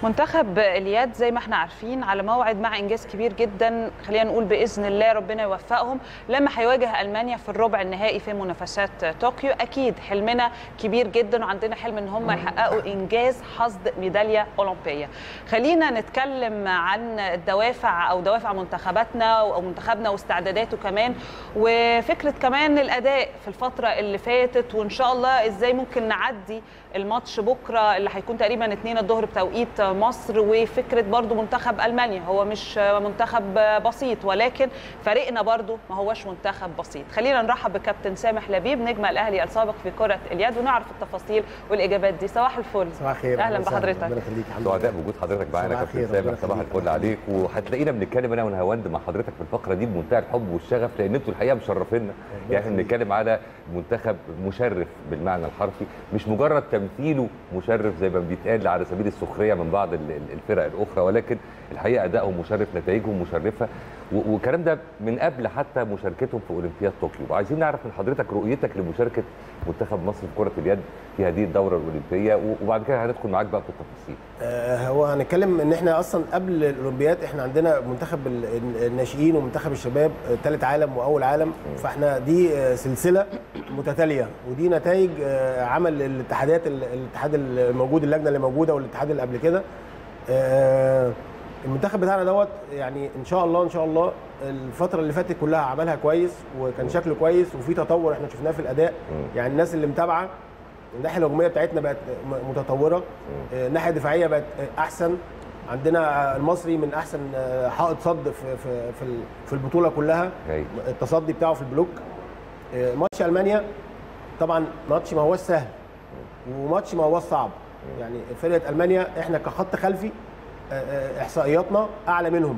منتخب اليد زي ما احنا عارفين على موعد مع انجاز كبير جدا خلينا نقول باذن الله ربنا يوفقهم لما هيواجه المانيا في الربع النهائي في منافسات طوكيو اكيد حلمنا كبير جدا وعندنا حلم ان هم يحققوا انجاز حصد ميداليه اولمبيه خلينا نتكلم عن الدوافع او دوافع منتخباتنا او منتخبنا واستعداداته كمان وفكره كمان الاداء في الفتره اللي فاتت وان شاء الله ازاي ممكن نعدي الماتش بكره اللي هيكون تقريبا 2 الظهر بتوقيت مصر وفكره برضو منتخب المانيا هو مش منتخب بسيط ولكن فريقنا برضو ما هوش منتخب بسيط خلينا نرحب بكابتن سامح لبيب نجم الاهلي السابق في كره اليد ونعرف التفاصيل والاجابات دي صباح الفل صباح الخير اهلا بحضرتك ربنا يخليك الحمد سعداء بوجود حضرتك معانا صباح كابتن الخير، سامح ربنا صباح يخليك. الفل عليك وهتلاقينا بنتكلم انا ونهاوند مع حضرتك في الفقره دي بمنتهى الحب والشغف لان انتوا الحقيقه مشرفينا يعني احنا يخليك. بنتكلم على منتخب مشرف بالمعنى الحرفي مش مجرد تمثيله مشرف زي ما بيتقال على سبيل السخريه من بعض ال- ال- الفرق الاخرى ولكن الحقيقه ادائهم مشرف نتائجهم مشرفه و- والكلام ده من قبل حتى مشاركتهم في اولمبياد طوكيو وعايزين نعرف من حضرتك رؤيتك لمشاركه منتخب مصر في كره اليد في هذه الدوره الاولمبيه و- وبعد كده هندخل معاك بقى في التفاصيل آه، هو هنتكلم ان احنا اصلا قبل الاولمبياد احنا عندنا منتخب ال- ال- الناشئين ومنتخب الشباب ثالث عالم واول عالم فاحنا دي آه، سلسله متتاليه ودي نتائج آه، عمل الاتحادات ال- الاتحاد الموجود اللجنه اللي موجوده والاتحاد اللي قبل كده آه، المنتخب بتاعنا دوت يعني ان شاء الله ان شاء الله الفتره اللي فاتت كلها عملها كويس وكان شكله كويس وفي تطور احنا شفناه في الاداء يعني الناس اللي متابعه الناحيه الهجوميه بتاعتنا بقت م- متطوره آه، الناحيه الدفاعيه بقت آه، احسن عندنا المصري من احسن آه، حائط صد في في في ال- في البطوله كلها هايل. التصدي بتاعه في البلوك آه، ماتش المانيا طبعا ماتش ما هوش سهل وماتش ما هوش صعب يعني فرقه المانيا احنا كخط خلفي آه، آه، احصائياتنا اعلى منهم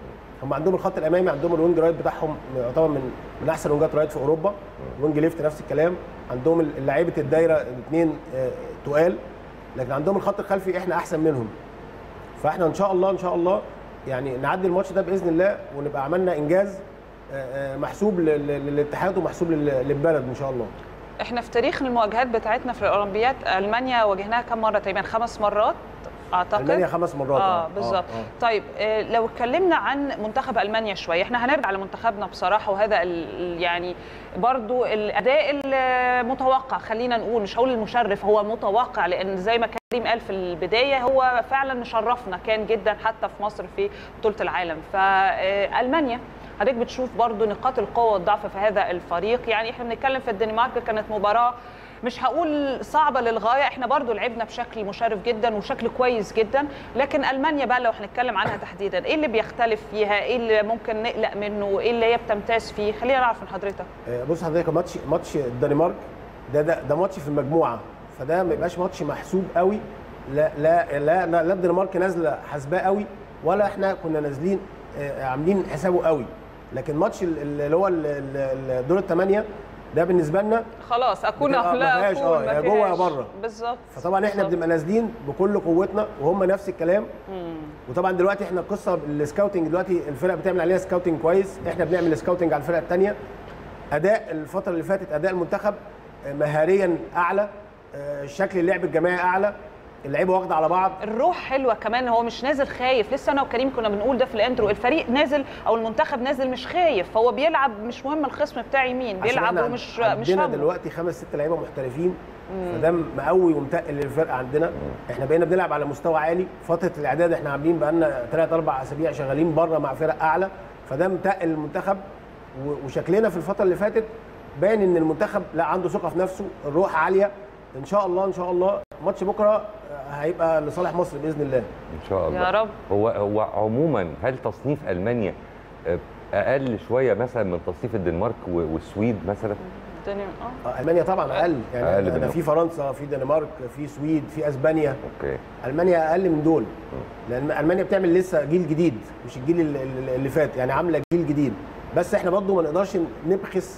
هم عندهم الخط الامامي عندهم الوينج رايت بتاعهم يعتبر من من احسن وينجات رايت في اوروبا وينج ليفت نفس الكلام عندهم لعيبه الدايره الاثنين تقال لكن عندهم الخط الخلفي احنا احسن منهم فاحنا ان شاء الله ان شاء الله يعني نعدي الماتش ده باذن الله ونبقى عملنا انجاز آه، آه، محسوب لل- لل- للاتحاد ومحسوب لل- للبلد ان شاء الله احنا في تاريخ المواجهات بتاعتنا في الاولمبياد المانيا واجهناها كم مره تقريبا خمس مرات اعتقد المانيا خمس مرات اه بالظبط آه. طيب آه، لو اتكلمنا عن منتخب المانيا شويه احنا هنرجع لمنتخبنا بصراحه وهذا ال- يعني برضو الاداء المتوقع خلينا نقول مش هقول المشرف هو متوقع لان زي ما كريم قال في البدايه هو فعلا مشرفنا كان جدا حتى في مصر في بطوله العالم فالمانيا حضرتك بتشوف برضو نقاط القوه والضعف في هذا الفريق يعني احنا بنتكلم في الدنمارك كانت مباراه مش هقول صعبه للغايه احنا برضو لعبنا بشكل مشرف جدا وشكل كويس جدا لكن المانيا بقى لو هنتكلم عنها تحديدا ايه اللي بيختلف فيها ايه اللي ممكن نقلق منه ايه اللي هي بتمتاز فيه خلينا نعرف من حضرتك آه، بص حضرتك ماتش ماتش الدنمارك ده ده, ده ماتش في المجموعه فده ما يبقاش ماتش محسوب قوي لا لا لا لا, لا الدنمارك نازله حاسباه قوي ولا احنا كنا نازلين آه، عاملين حسابه قوي لكن ماتش ال- ال- اللي هو ال- ال- ال- دور الثمانيه ده بالنسبه لنا خلاص اكون بتبقى او ما لا فيهاش، اكون آه، ما يا جوه يا فيهاش. بره. بالظبط فطبعا احنا بالظبط. بنبقى نازلين بكل قوتنا وهم نفس الكلام وطبعا دلوقتي احنا القصه السكاوتنج دلوقتي الفرق بتعمل عليها سكاوتنج كويس احنا بنعمل سكاوتنج على الفرق الثانيه اداء الفتره اللي فاتت اداء المنتخب آه، مهاريا اعلى آه، شكل اللعب الجماعي اعلى اللعيبه واخده على بعض الروح حلوه كمان هو مش نازل خايف لسه انا وكريم كنا بنقول ده في الانترو الفريق نازل او المنتخب نازل مش خايف هو بيلعب مش مهم الخصم بتاعي مين عشان بيلعب احنا ومش عندنا مش همه. دلوقتي خمس ست لعيبه محترفين فده مقوي ومتقل للفرقه عندنا احنا بقينا بنلعب على مستوى عالي فتره الاعداد احنا عاملين بقالنا ثلاث اربع اسابيع شغالين بره مع فرق اعلى فده متقل المنتخب و- وشكلنا في الفتره اللي فاتت باين ان المنتخب لا عنده ثقه في نفسه الروح عاليه ان شاء الله ان شاء الله ماتش بكره آه، هيبقى لصالح مصر باذن الله ان شاء الله يا رب. هو هو عموما هل تصنيف المانيا آه، اقل شويه مثلا من تصنيف الدنمارك و- والسويد مثلا الدنيا اه آه، المانيا طبعا اقل يعني أقل أنا منهم. في فرنسا في دنمارك في سويد في اسبانيا اوكي المانيا اقل من دول لان المانيا بتعمل لسه جيل جديد مش الجيل ال- ال- اللي فات يعني عامله جيل جديد بس احنا برضو ما نقدرش نبخس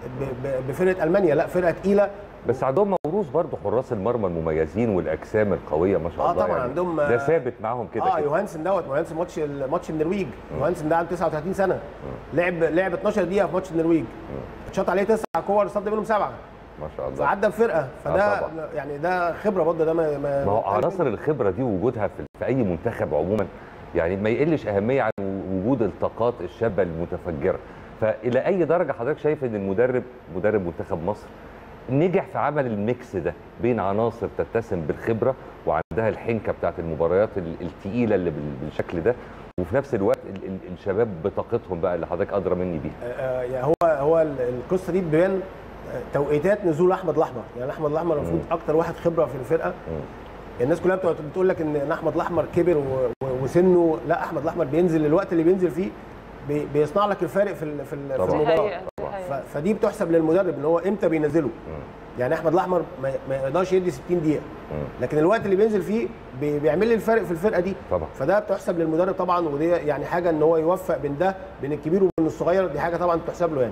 ب- ب- بفرقه المانيا لا فرقه تقيله بس عندهم موروث برضه حراس المرمى المميزين والاجسام القويه ما شاء آه الله طبعا يعني عندهم- ده ثابت معاهم كده اه كده. يوهانسن دوت يوهانسن ماتش ماتش النرويج يوهانسن ده عنده 39 سنه لعب لعب 12 دقيقه في ماتش النرويج اتشاط عليه تسع كور صد منهم سبعه ما شاء الله فعدى بفرقه فده طبعا. يعني ده خبره برضه ده ما ما ما هو ما- عناصر الخبره دي وجودها في, في اي منتخب عموما يعني ما يقلش اهميه عن وجود الطاقات الشابه المتفجره فالى اي درجه حضرتك شايف ان المدرب مدرب منتخب مصر نجح في عمل الميكس ده بين عناصر تتسم بالخبره وعندها الحنكه بتاعت المباريات ال- التقيله اللي بال- بالشكل ده وفي نفس الوقت ال- ال- الشباب بطاقتهم بقى اللي حضرتك ادرى مني بيها آه، يعني هو هو ال- القصه دي بيبان آه، توقيتات نزول احمد الاحمر يعني احمد الاحمر المفروض اكتر واحد خبره في الفرقه الناس كلها بتقعد بتقول لك ان إن احمد الاحمر كبر و- و- وسنه لا احمد الاحمر بينزل الوقت اللي بينزل فيه بي- بيصنع لك الفارق في ال- في ال- في طبعاً. دي المباراه حقيقة، دي حقيقة. ف- فدي بتحسب للمدرب ان هو امتى بينزله يعني احمد الاحمر ما ما يقدرش يدي 60 دقيقه لكن الوقت اللي بينزل فيه بي- بيعمل لي الفرق في الفرقه دي طبعا. فده بتحسب للمدرب طبعا ودي يعني حاجه ان هو يوفق بين ده بين الكبير وبين الصغير دي حاجه طبعا تحسب له يعني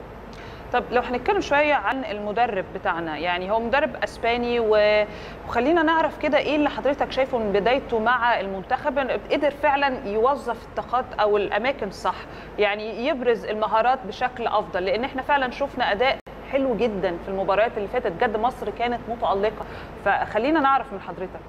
طب لو هنتكلم شويه عن المدرب بتاعنا يعني هو مدرب اسباني و- وخلينا نعرف كده ايه اللي حضرتك شايفه من بدايته مع المنتخب قدر فعلا يوظف الطاقات او الاماكن الصح يعني يبرز المهارات بشكل افضل لان احنا فعلا شفنا اداء حلو جدا في المباريات اللي فاتت جد مصر كانت متالقه فخلينا نعرف من حضرتك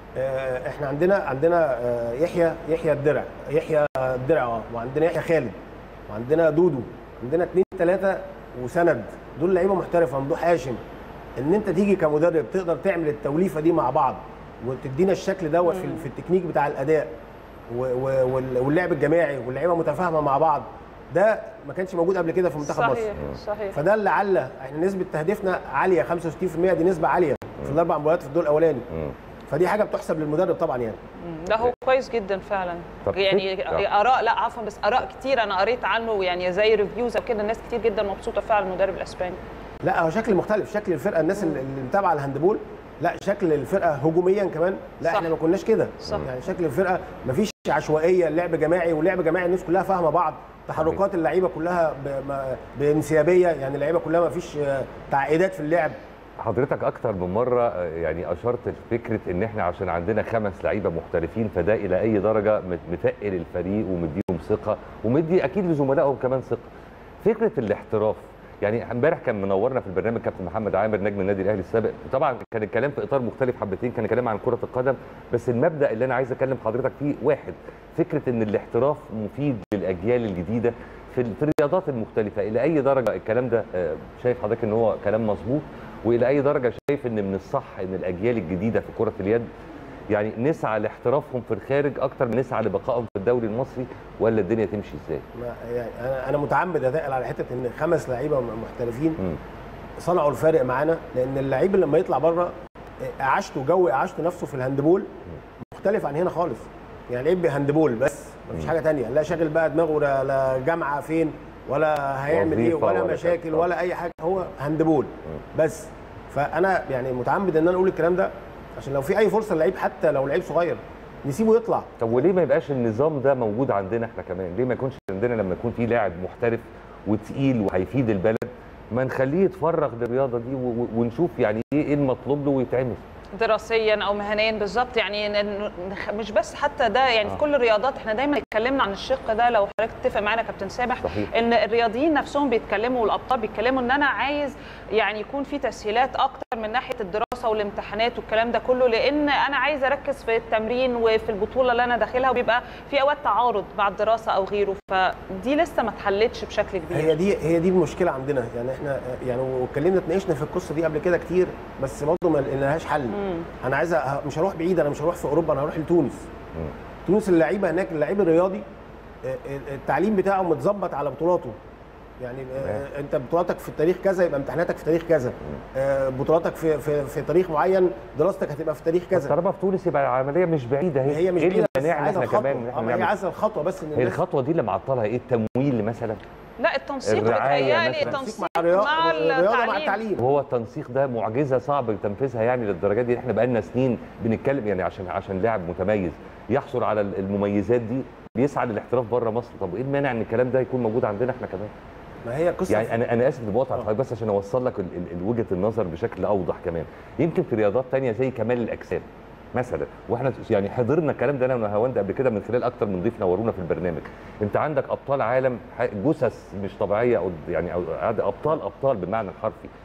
آه، احنا عندنا عندنا آه، يحيى يحيى الدرع يحيى الدرع اه وعندنا يحيى خالد وعندنا دودو عندنا اثنين ثلاثه وسند دول لعيبه محترفه ممدوح هاشم ان انت تيجي كمدرب تقدر تعمل التوليفه دي مع بعض وتدينا الشكل دوت في, في التكنيك بتاع الاداء و- و- وال- واللعب الجماعي واللعيبه متفاهمه مع بعض ده ما كانش موجود قبل كده في منتخب مصر صحيح صحيح فده اللي علّى احنا نسبه تهديفنا عاليه 65% دي نسبه عاليه في الاربع مباريات في الدور الاولاني فدي حاجه بتحسب للمدرب طبعا يعني ده هو كويس جدا فعلا طب يعني فكرة. اراء لا عفوا بس اراء كتير انا قريت عنه يعني زي ريفيوز او كده ناس كتير جدا مبسوطه فعلا المدرب الاسباني لا هو شكل مختلف شكل الفرقه الناس اللي اللي متابعه الهاندبول لا شكل الفرقه هجوميا كمان لا صح. احنا ما كناش كده صح. يعني شكل الفرقه ما فيش عشوائيه اللعب جماعي واللعب جماعي الناس كلها فاهمه بعض تحركات اللعيبه كلها ب- ما- بانسيابيه يعني اللعيبه كلها ما فيش آه، تعقيدات في اللعب حضرتك اكتر من مره آه، يعني اشرت لفكره ان احنا عشان عندنا خمس لعيبه محترفين فده الى اي درجه مت- متقل الفريق ومديهم ثقه ومدي اكيد لزملائهم كمان ثقه فكره الاحتراف يعني امبارح كان منورنا في البرنامج كابتن محمد عامر نجم النادي الاهلي السابق طبعا كان الكلام في اطار مختلف حبتين كان الكلام عن كره القدم بس المبدا اللي انا عايز اكلم حضرتك فيه واحد فكره ان الاحتراف مفيد للاجيال الجديده في ال- في الرياضات المختلفه الى اي درجه الكلام ده آه، شايف حضرتك ان هو كلام مظبوط والى اي درجه شايف ان من الصح ان الاجيال الجديده في كره اليد يعني نسعى لاحترافهم في الخارج اكتر من نسعى لبقائهم في الدوري المصري ولا الدنيا تمشي ازاي؟ ما- يعني انا انا متعمد اتقل على حته ان خمس لعيبه محترفين مم. صنعوا الفارق معانا لان اللعيب لما يطلع بره اعاشته جو اعاشته نفسه في الهاندبول مختلف عن هنا خالص يعني لعيب هاندبول بس مفيش حاجه تانية لا شاغل بقى دماغه لا, لا جامعه فين ولا هيعمل ايه وظيفة ولا ولا مشاكل كده. ولا اي حاجه هو هاندبول بس فانا يعني متعمد ان انا اقول الكلام ده عشان لو في اي فرصه للعيب حتى لو لعيب صغير نسيبه يطلع طب وليه ما يبقاش النظام ده موجود عندنا احنا كمان؟ ليه ما يكونش عندنا لما يكون في لاعب محترف وتقيل وهيفيد البلد ما نخليه يتفرغ للرياضه دي و- و- ونشوف يعني ايه إيه المطلوب له ويتعمل دراسيا او مهنيا بالظبط يعني ن- ن- مش بس حتى ده يعني في آه. كل الرياضات احنا دايما اتكلمنا عن الشق ده لو حضرتك تتفق معانا كابتن سامح صحيح. ان الرياضيين نفسهم بيتكلموا والابطال بيتكلموا ان انا عايز يعني يكون في تسهيلات اكتر من ناحيه الدراسه والامتحانات والكلام ده كله لان انا عايز اركز في التمرين وفي البطوله اللي انا داخلها وبيبقى في اوقات تعارض مع الدراسه او غيره فدي لسه ما اتحلتش بشكل كبير هي دي هي دي المشكله عندنا يعني احنا يعني واتكلمنا اتناقشنا في القصه دي قبل كده كتير بس برضه ما لقيناش حل انا عايز أ- مش هروح بعيد انا مش هروح في اوروبا انا هروح لتونس تونس اللعيبه هناك اللعيب الرياضي آه، التعليم بتاعه متظبط على بطولاته يعني آه، انت بطولاتك في التاريخ كذا يبقى امتحاناتك في تاريخ كذا آه، بطولاتك في في في تاريخ معين دراستك هتبقى في تاريخ كذا طالما في تونس يبقى العمليه مش بعيده هي هي مش ايه بعيدة، بس المانع ان عايزة احنا الخطوة. كمان إن آه، احنا ما هي نعمل عايزه الخطوه بس ان هي الناس الخطوه دي اللي معطلها ايه التمويل مثلا لا التنسيق الرعاية بيتهيألي مثلاً. التنسيق مع الرياضه مع الرياضه مع التعليم التعليم وهو التنسيق ده معجزه صعب تنفيذها يعني للدرجه دي احنا بقالنا سنين بنتكلم يعني عشان عشان لاعب متميز يحصل على المميزات دي بيسعى للاحتراف بره مصر طب ايه المانع ان الكلام ده يكون موجود عندنا احنا كمان ما هي قصه يعني انا انا اسف بقطع حضرتك بس عشان اوصل لك ال- ال- ال- وجهه النظر بشكل اوضح كمان يمكن في رياضات تانية زي كمال الاجسام مثلا واحنا يعني حضرنا الكلام ده انا ونهاوند قبل كده من خلال اكتر من ضيف نورونا في البرنامج انت عندك ابطال عالم ح- جثث مش طبيعيه او يعني أو ابطال ابطال بالمعنى الحرفي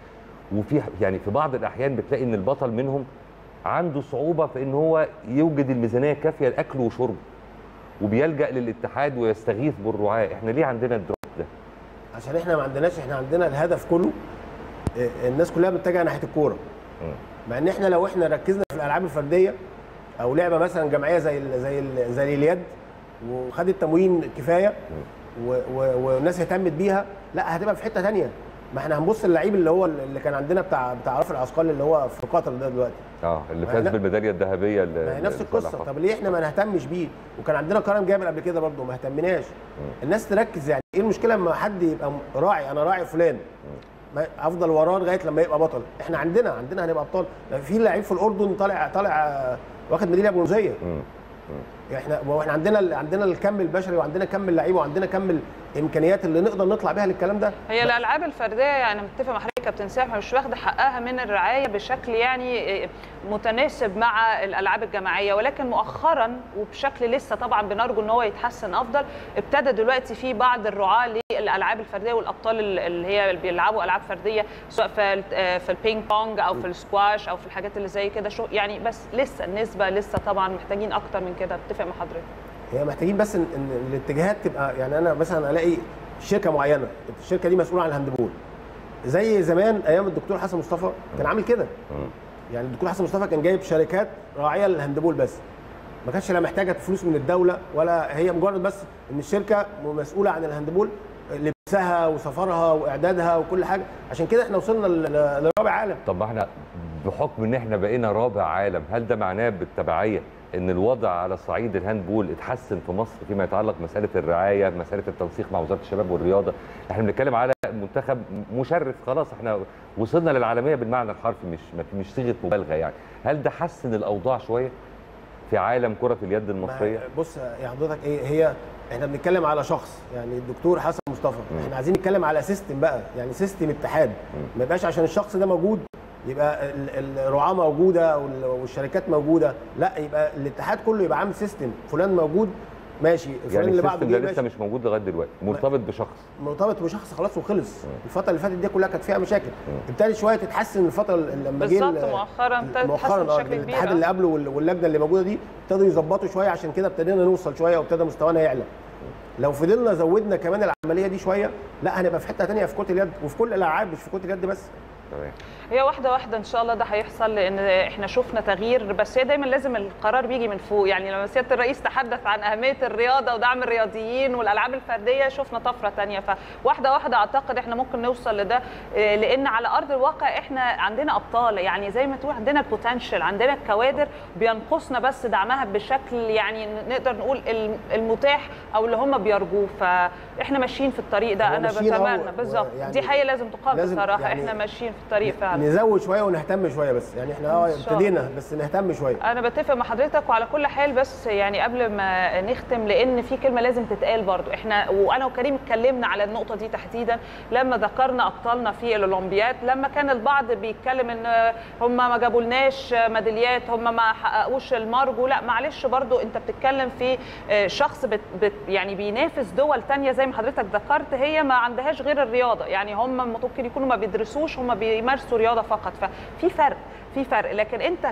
وفي يعني في بعض الاحيان بتلاقي ان البطل منهم عنده صعوبه في ان هو يوجد الميزانيه الكافيه لاكله وشربه وبيلجا للاتحاد ويستغيث بالرعاه احنا ليه عندنا الدروب ده عشان احنا ما عندناش احنا عندنا الهدف كله آه، الناس كلها بتتجه ناحيه الكوره مع ان احنا لو احنا ركزنا في الالعاب الفرديه او لعبه مثلا جماعيه زي ال زي ال زي اليد وخدت تموين كفايه و- و- والناس اهتمت بيها لا هتبقى في حته ثانيه ما احنا هنبص اللعيب اللي هو اللي كان عندنا بتاع بتاع رفع الاثقال اللي هو في قطر ده دلوقتي اه اللي ما فاز هي- بالميداليه الذهبيه ما هي نفس القصه طب ليه احنا ما نهتمش بيه وكان عندنا كرم جابر قبل كده برضه ما اهتمناش الناس تركز يعني ايه المشكله لما حد يبقى م- راعي انا راعي فلان ما افضل وراه لغايه لما يبقى بطل احنا عندنا عندنا هنبقى ابطال في لعيب في الاردن طالع طالع آه، واخد ميداليه برونزيه احنا واحنا عندنا ال- عندنا الكم البشري وعندنا كم اللعيبه وعندنا كم الامكانيات اللي نقدر نطلع بيها للكلام ده هي الالعاب الفرديه يعني متفق مع حضرتك يا كابتن سامح مش واخده حقها من الرعايه بشكل يعني متناسب مع الالعاب الجماعيه ولكن مؤخرا وبشكل لسه طبعا بنرجو ان هو يتحسن افضل ابتدى دلوقتي في بعض الرعاه للالعاب الفرديه والابطال اللي هي اللي بيلعبوا العاب فرديه سواء في ال- في البينج بونج او في السكواش او في الحاجات اللي زي كده شو يعني بس لسه النسبه لسه طبعا محتاجين اكتر من كده اتفق مع حضرتك هي محتاجين بس ان إن الاتجاهات تبقى يعني انا مثلا الاقي شركه معينه الشركه دي مسؤوله عن الهاندبول زي زمان ايام الدكتور حسن مصطفى كان عامل كده يعني الدكتور حسن مصطفى كان جايب شركات راعيه للهاندبول بس ما كانش لا محتاجه فلوس من الدوله ولا هي مجرد بس ان الشركه مسؤوله عن الهاندبول لبسها وسفرها واعدادها وكل حاجه عشان كده احنا وصلنا ل- لرابع عالم طب ما احنا بحكم ان احنا بقينا رابع عالم هل ده معناه بالتبعيه ان الوضع على صعيد الهاندبول اتحسن في مصر فيما يتعلق مساله الرعايه مساله التنسيق مع وزاره الشباب والرياضه احنا بنتكلم على منتخب مشرف خلاص احنا وصلنا للعالميه بالمعنى الحرفي مش ما في- مش صيغه مبالغه يعني هل ده حسن الاوضاع شويه في عالم كره اليد المصريه ما- بص يا حضرتك ايه هي احنا بنتكلم على شخص يعني الدكتور حسن مصطفى احنا عايزين نتكلم على سيستم بقى يعني سيستم اتحاد ما يبقاش عشان الشخص ده موجود يبقى ال- الرعاه موجوده وال- والشركات موجوده لا يبقى الاتحاد كله يبقى عامل سيستم فلان موجود ماشي فلان يعني اللي بعده السيستم ده جه لسه ماشي مش موجود لغايه دلوقتي مرتبط بشخص مرتبط بشخص خلاص وخلص الفتره اللي فاتت دي كلها كانت فيها مشاكل ابتدت شويه تتحسن الفتره اللي لما جه بالظبط، ال- مؤخراً ابتدت مؤخراً تتحسن آه، بشكل كبير، الاتحاد آه. اللي قبله وال- واللجنه اللي موجوده دي ابتدوا يظبطوا شويه عشان كده ابتدينا نوصل شويه وابتدى مستوانا يعلى لو فضلنا زودنا كمان العمليه دي شويه لا هنبقى في حته ثانيه في كره اليد وفي كل الالعاب مش في كره اليد بس تمام هي واحده واحده ان شاء الله ده هيحصل لان احنا شفنا تغيير بس هي دايما لازم القرار بيجي من فوق يعني لما سياده الرئيس تحدث عن اهميه الرياضه ودعم الرياضيين والالعاب الفرديه شفنا طفره تانية فواحده واحده اعتقد احنا ممكن نوصل لده إيه، لان على ارض الواقع احنا عندنا ابطال يعني زي ما تقول عندنا البوتنشال عندنا الكوادر بينقصنا بس دعمها بشكل يعني نقدر نقول الم- المتاح او اللي هم بيرجوه فاحنا ماشيين في الطريق ده هو انا ماشيين أهو، بتمنى بالظبط ويعني دي حقيقه لازم تقام لازم بصراحه يعني احنا ماشيين في الطريق فعلا نزود شويه ونهتم شويه بس يعني احنا اه إن شاء ابتدينا الله. بس نهتم شويه انا بتفق مع حضرتك وعلى كل حال بس يعني قبل ما نختم لان في كلمه لازم تتقال برضو احنا وانا وكريم اتكلمنا على النقطه دي تحديدا لما ذكرنا ابطالنا في الاولمبياد لما كان البعض بيتكلم ان هم ما جابولناش ميداليات هم ما حققوش المرجو لا معلش برضو انت بتتكلم في شخص بت بت يعني بينافس دول تانية زي ما حضرتك ذكرت هي ما عندهاش غير الرياضه يعني هم ممكن يكونوا ما بيدرسوش هم بيمارسوا رياضه فقط ففي فرق في فرق لكن انت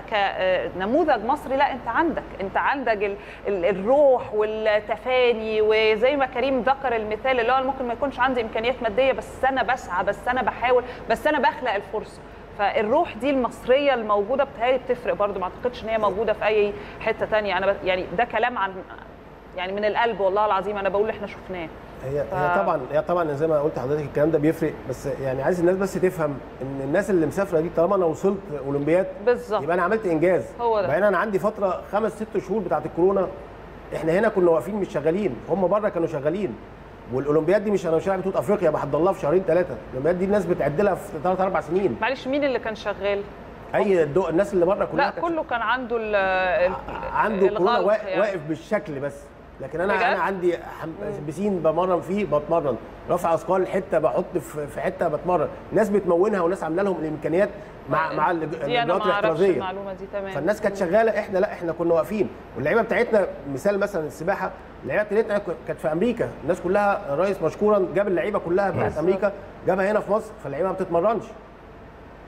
كنموذج مصري لا انت عندك انت عندك ال ال الروح والتفاني وزي ما كريم ذكر المثال اللي هو أنا ممكن ما يكونش عندي امكانيات ماديه بس انا بسعى بس انا بحاول بس انا بخلق الفرصه فالروح دي المصريه الموجوده بتهيألي بتفرق برضو ما اعتقدش ان هي موجوده في اي حته تانية انا ب... يعني ده كلام عن يعني من القلب والله العظيم انا بقول احنا شفناه هي هي طبعا هي طبعا زي ما قلت لحضرتك الكلام ده بيفرق بس يعني عايز الناس بس تفهم ان الناس اللي مسافره دي طالما انا وصلت اولمبياد بالظبط يبقى انا عملت انجاز هو ده. بعدين انا عندي فتره خمس ست شهور بتاعت الكورونا احنا هنا كنا واقفين مش شغالين هم بره كانوا شغالين والاولمبياد دي مش انا مش لاعب بطوله افريقيا بحضر لها في شهرين ثلاثه الاولمبياد دي الناس بتعد لها في ثلاث اربع سنين معلش مين اللي كان شغال اي الدو... الناس اللي بره كلها لا كانت كله كان عنده ال ال عنده كورونا الغلط واقف, يعني. واقف بالشكل بس لكن انا بجد؟ انا عندي حم- بسين بمرن فيه بتمرن رفع اثقال حته بحط في في حته بتمرن ناس بتمونها وناس عامله لهم الامكانيات مع مع الإج- دي انا الاجراءات ما اعرفش الاحترازيه المعلومه دي تمام فالناس كانت شغاله احنا لا احنا كنا واقفين واللعيبه بتاعتنا مثال مثلا السباحه اللعيبه بتاعتنا كانت في امريكا الناس كلها الرئيس مشكورا جاب اللعيبه كلها بتاعت بالظبط. امريكا جابها هنا في مصر فاللعيبه ما بتتمرنش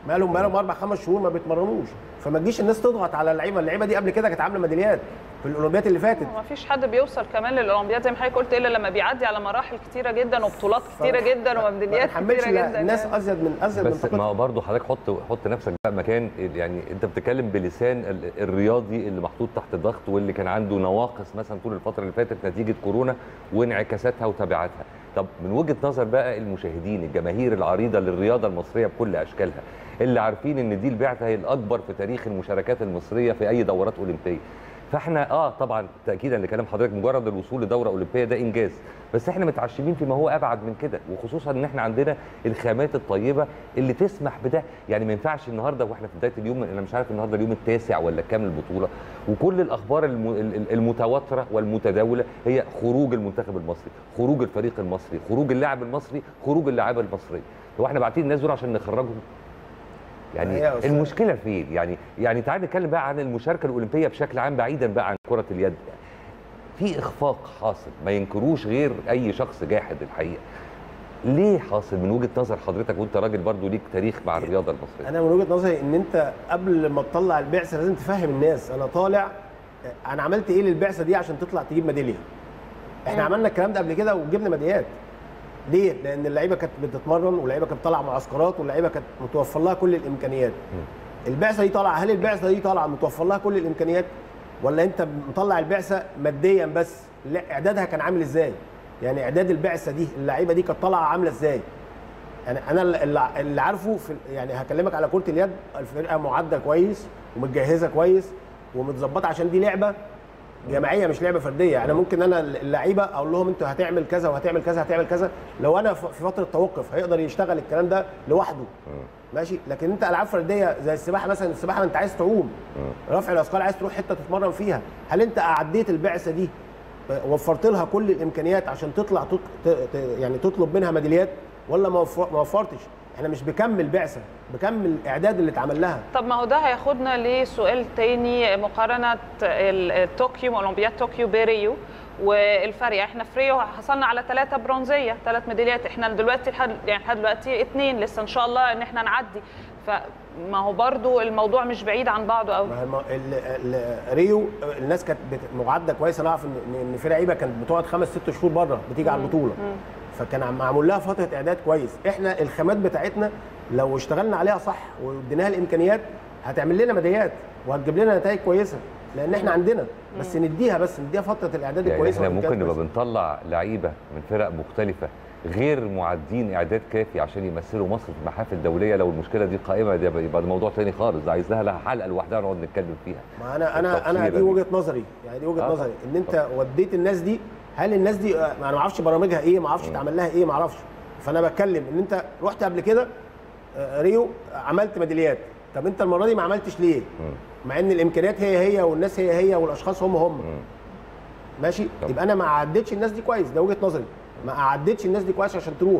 بقالهم بقالهم اربع خمس شهور ما بيتمرنوش فما تجيش الناس تضغط على اللعيبه اللعيبه دي قبل كده كانت عامله ميداليات في الاولمبيات اللي فاتت ما فيش حد بيوصل كمان للاولمبياد زي ما حضرتك قلت الا لما بيعدي على مراحل كتيره جدا وبطولات كتيره جدا وميداليات ما تحملش كتيره جدا الناس يعني. ازيد من ازيد من بس ما طاقتها هو برضه حضرتك حط حط نفسك بقى مكان يعني انت بتتكلم بلسان ال- الرياضي اللي محطوط تحت ضغط واللي كان عنده نواقص مثلا طول الفتره اللي فاتت نتيجه كورونا وانعكاساتها وتبعاتها طب من وجهه نظر بقى المشاهدين الجماهير العريضه للرياضه المصريه بكل اشكالها اللي عارفين ان دي البعثه هي الاكبر في تاريخ المشاركات المصريه في اي دورات اولمبيه فاحنا اه طبعا تاكيدا لكلام حضرتك مجرد الوصول لدوره اولمبيه ده انجاز بس احنا متعشمين فيما هو ابعد من كده وخصوصا ان احنا عندنا الخامات الطيبه اللي تسمح بده يعني ما ينفعش النهارده واحنا في بدايه اليوم انا مش عارف النهارده اليوم التاسع ولا كام البطوله وكل الاخبار الم- ال- ال- المتواتره والمتداوله هي خروج المنتخب المصري خروج الفريق المصري خروج اللاعب المصري خروج اللاعبه المصريه هو احنا باعتين الناس دول عشان نخرجهم يعني هي يا أستاذ. المشكله فين يعني يعني تعال نتكلم بقى عن المشاركه الاولمبيه بشكل عام بعيدا بقى عن كره اليد في اخفاق حاصل ما ينكروش غير اي شخص جاحد الحقيقه ليه حاصل من وجهه نظر حضرتك وانت راجل برضو ليك تاريخ مع الرياضه المصريه انا من وجهه نظري ان انت قبل ما تطلع البعثه لازم تفهم الناس انا طالع انا عملت ايه للبعثه دي عشان تطلع تجيب ميداليه احنا عملنا الكلام ده قبل كده وجبنا ميداليات ليه لان اللعيبه كانت بتتمرن واللعيبه كانت طالعه معسكرات واللعيبه كانت متوفر لها كل الامكانيات البعثه دي طالعه هل البعثه دي طالعه متوفر لها كل الامكانيات ولا انت مطلع البعثه ماديا بس لا اعدادها كان عامل ازاي يعني اعداد البعثه دي اللعيبه دي كانت طالعه عامله ازاي يعني انا اللي اللي عارفه في يعني هكلمك على كره اليد الفرقه معده كويس ومتجهزه كويس ومتظبطه عشان دي لعبه جماعيه مش لعبه فرديه يعني ممكن انا اللعيبه اقول لهم انتوا هتعمل كذا وهتعمل كذا هتعمل كذا لو انا في فتره توقف هيقدر يشتغل الكلام ده لوحده ماشي لكن انت العاب فرديه زي السباحه مثلا السباحه ما انت عايز تعوم رفع الاثقال عايز تروح حته تتمرن فيها هل انت عديت البعثه دي وفرت لها كل الامكانيات عشان تطلع تط... ت... ت... يعني تطلب منها ميداليات ولا ما وف- ما وفرتش احنا مش بكمل بعثه بكمل الاعداد اللي اتعمل لها طب ما هو ده هياخدنا لسؤال تاني مقارنه ال- طوكيو اولمبياد طوكيو بريو والفرق احنا في ريو حصلنا على ثلاثه برونزيه ثلاث ميداليات احنا دلوقتي لحد يعني لحد دلوقتي اثنين لسه ان شاء الله ان احنا نعدي فما هو برضو الموضوع مش بعيد عن بعضه قوي ما الم- ال... ال... ريو الناس كانت بت- معده كويس انا اعرف ان ان إن في لعيبه كانت بتقعد خمس ست شهور بره بتيجي على البطوله فكان عم- معمول لها فتره اعداد كويس احنا الخامات بتاعتنا لو اشتغلنا عليها صح واديناها الامكانيات هتعمل لنا ميداليات وهتجيب لنا نتائج كويسه لان احنا عندنا بس نديها بس نديها فتره الاعداد يعني الكويسه احنا والإمكانيات ممكن نبقى الكويسة. بنطلع لعيبه من فرق مختلفه غير معدين اعداد كافي عشان يمثلوا مصر في محافل دوليه لو المشكله دي قائمه ده يبقى ده موضوع تاني خالص ده عايز لها لها حلقه لوحدها نقعد نتكلم فيها ما انا انا انا التفصيلة دي دي. وجهه نظري يعني دي وجهه آه. نظري ان انت وديت الناس دي هل الناس دي آه، انا ما اعرفش برامجها ايه ما اعرفش اتعمل لها ايه ما اعرفش فانا بتكلم ان انت رحت قبل كده آه، ريو عملت ميداليات طب انت المره دي ما عملتش ليه مع ان الامكانيات هي هي والناس هي هي والاشخاص هم هم ماشي طب. يبقى انا ما عدتش الناس دي كويس ده وجهه نظري ما عدتش الناس دي كويس عشان تروح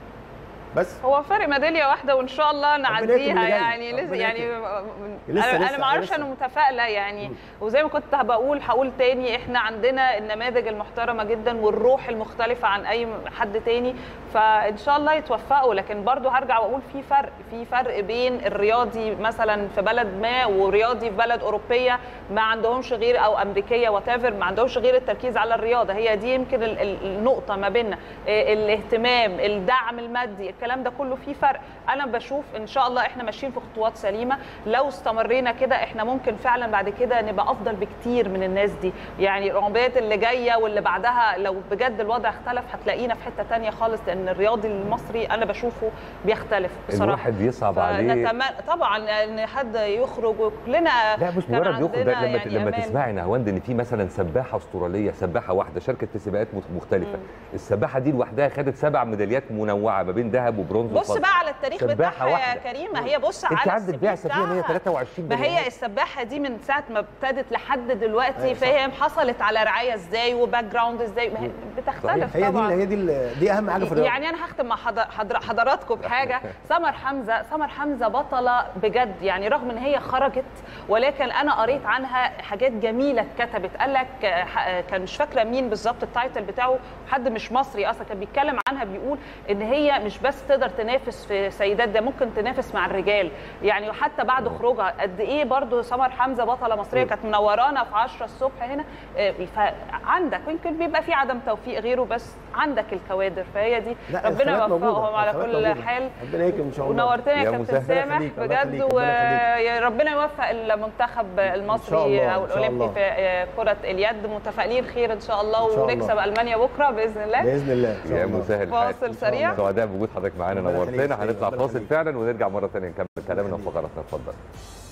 بس هو فرق ميداليه واحده وان شاء الله يكرم نعديها اللي جاي. يعني لسه ربنا يعني لسه- انا لسه- انا ما اعرفش لسه. انا متفائله يعني وزي ما كنت بقول هقول تاني احنا عندنا النماذج المحترمه جدا والروح المختلفه عن اي حد تاني فان شاء الله يتوفقوا لكن برضو هرجع واقول في فرق في فرق بين الرياضي مثلا في بلد ما ورياضي في بلد اوروبيه ما عندهمش غير او امريكيه وات ما عندهمش غير التركيز على الرياضه هي دي يمكن ال- ال- النقطه ما بيننا إيه الاهتمام الدعم المادي الكلام ده كله فيه فرق انا بشوف ان شاء الله احنا ماشيين في خطوات سليمه لو استمرينا كده احنا ممكن فعلا بعد كده نبقى افضل بكتير من الناس دي يعني الاولمبياد اللي جايه واللي بعدها لو بجد الوضع اختلف هتلاقينا في حته تانية خالص لان الرياضي المصري انا بشوفه بيختلف بصراحه الواحد يصعب عليه فنتمنى طبعا ان حد يخرج وكلنا لا مش كان مجرد يخرج عندنا ده لما يعني لما أمان. تسمعي نهاوند ان في مثلا سباحه استراليه سباحه واحده شاركت في سباقات مخ- مختلفه السباحه دي لوحدها خدت سبع ميداليات منوعه ما بين ذهب وبرونز بص وفضة. بقى على التاريخ سباحة بتاعها يا واحدة. كريم ما هي بص انت على عندك السي في بعثه فيها ان هي بتاعها. 23 ما هي ميدالية. السباحه دي من ساعه ما ابتدت لحد دلوقتي أيوة صح. فاهم حصلت على رعايه ازاي وباك جراوند ازاي ما هي بتختلف هي دي طبعا هي دي ال- دي اهم حاجه في الرياضه يعني انا هختم مع حضر حضر حضراتكم بحاجه سمر حمزه سمر حمزه بطله بجد يعني رغم ان هي خرجت ولكن انا قريت عنها حاجات جميله اتكتبت قال لك آه، ح- كان مش فاكره مين بالظبط التايتل بتاعه حد مش مصري اصلا كان بيتكلم عنها بيقول ان هي مش بس بس تقدر تنافس في سيدات ده ممكن تنافس مع الرجال يعني وحتى بعد خروجها قد ايه برضو سمر حمزه بطله مصريه كانت منورانا في 10 الصبح هنا آه، فعندك يمكن بيبقى في عدم توفيق غيره بس عندك الكوادر فهي دي لا، ربنا الخامات موجودة، يوفقهم على الخامات كل موجودة. حال ربنا يكرم ان شاء الله ونورتنا يا يا كابتن مسهل. سامح يخليك، الله بجد يخليك، ربنا يخليك. وربنا يوفق المنتخب المصري الله، او إن شاء الاولمبي الله. في آه، كره اليد متفائلين خير ان شاء الله إن شاء الله. ونكسب المانيا بكره باذن الله باذن الله إن شاء يا الله. مسهل الحال. فاصل سريع. سعداء بوجود حضرتك معانا ربنا يخليك، نورتنا هنطلع ربنا فاصل يخليك. فعلا ونرجع مره ثانيه نكمل كلامنا يخليك. وفقراتنا اتفضل